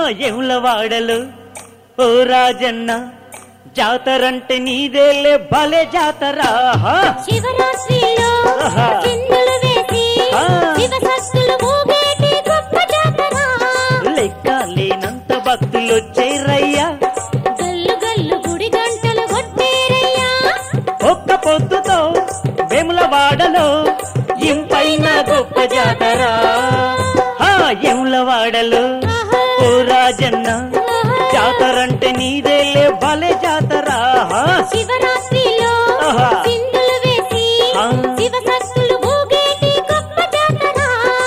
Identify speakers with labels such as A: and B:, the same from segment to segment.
A: ఎముల వాడలు ఓ రాజన్న జాతరంటే నీదేలే భలే జాతరా హా.
B: శివరాత్రిలో
A: ఆహా.
B: చిందులు వేసి
A: ఆ.
B: శివసత్తులు మూగేటి గొప్ప జాతర
A: లెక్క లేనంత భక్తులొచ్చేరయ్యా
B: గల్లు గల్లు గుడి గంటలు కొట్టేరయ్యా
A: ఒక్క పొద్దుతో వెముల వాడలో ఇంపైన గొప్ప జాతర హా, ఎముల వాడలు
B: ఆహా.
A: ఓ రాజన్న జాతరంటే నీదేలే భలే జాతర హా.
B: శివరాత్రిలో
A: ఆహా.
B: చిందులు వేసి
A: ఆ.
B: శివసత్తులు మూగేటి గొప్ప జాతర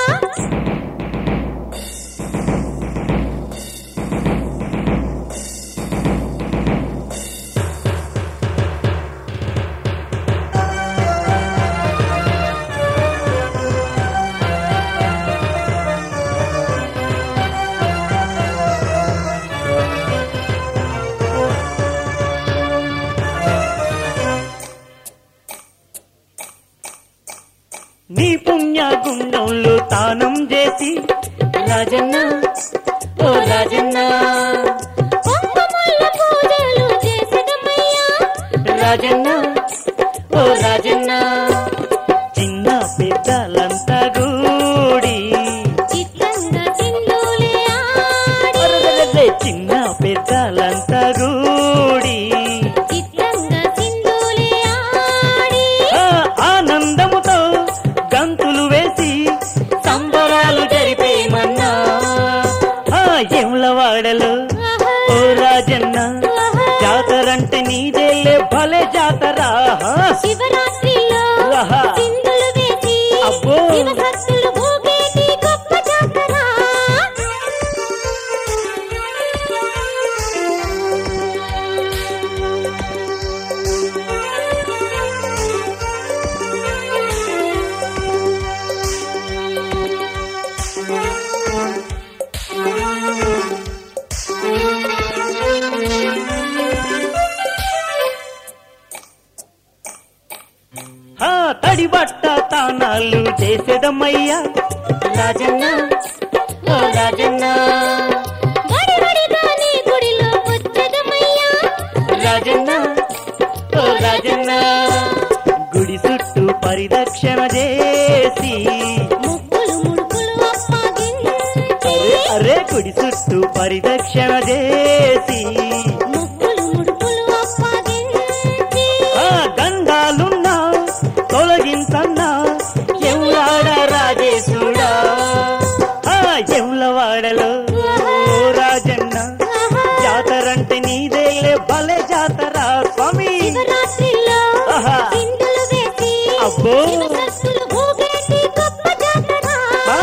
A: నీ పుణ్య గుండంలో తానం చేసి రాజన్న ఓ రాజన్న
B: కుంకుమల్ల పూజలు చేసెదమయ్యా
A: రాజన్న ఓ రాజన్న చిన్న పెద్దలంతా గూడి
B: చిత్తంగా సింధులే ఆడి
A: అరెరెరెరె, చిన్న పెద్దలంతా గూడి
B: చిత్తంగా సింధులే ఆడి
A: ఆ, ఆనందముతో గంతులు వేసి సంబరాలు జరిపేమన్నా ఆ ఎముల వాడలు
B: ఆహా,
A: ఓ రాజన్న
B: ఆహా.
A: జాతరంటే నీదేలే భలే జాతర
B: శివరాత్రిలో
A: ఆహా.
B: సింధులు వేసి
A: అబ్బో.
B: శివసత్తులు మూగేటి గొప్ప జాతర
A: ఆ తడి బట్ట తానాలు చేసేదమ్మయ్యా రాజన్న ఓ రాజన్న
B: వడి వడిగానే గుడిలో వచ్చెదమయ్యా
A: రాజన్న ఓ రాజన్న గుడి చుట్టూ పరిదక్షిణ చేసి
B: ముక్కులు ముడుకులు అప్పగించి
A: అరే అరే గుడి చుట్టూ పరిదక్షిణ చేసి
B: ముక్కులు ముడుకులు అప్పగించి
A: ఆ గంధాలున్నా తొలగించన్నా ఎవలాడ రాజేశుడా ఆ ఎముల వాడలో ఓ రాజన్న జాతరంటే నీదేలే భలే జాతర స్వామి
B: శివరాత్రిలో
A: ఆహా.
B: సింధులు వేసి
A: అబ్బో.
B: శివసత్తులు మూగేటి గొప్ప జాతర
A: ఆ,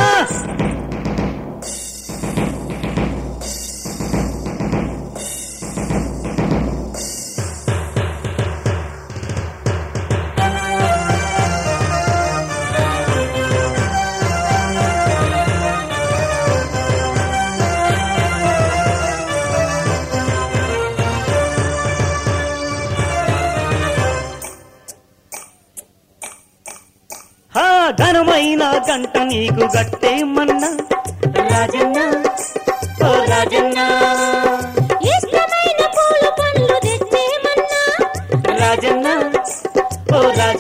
A: ఆ, ఘనమైన గంట నీకు గట్టేమన్నా రాజన్న ఓ రాజన్న
B: ఇష్టమైన పూలు పండ్లు తెచ్చేమన్నా
A: రాజన్న ఓ రాజన్న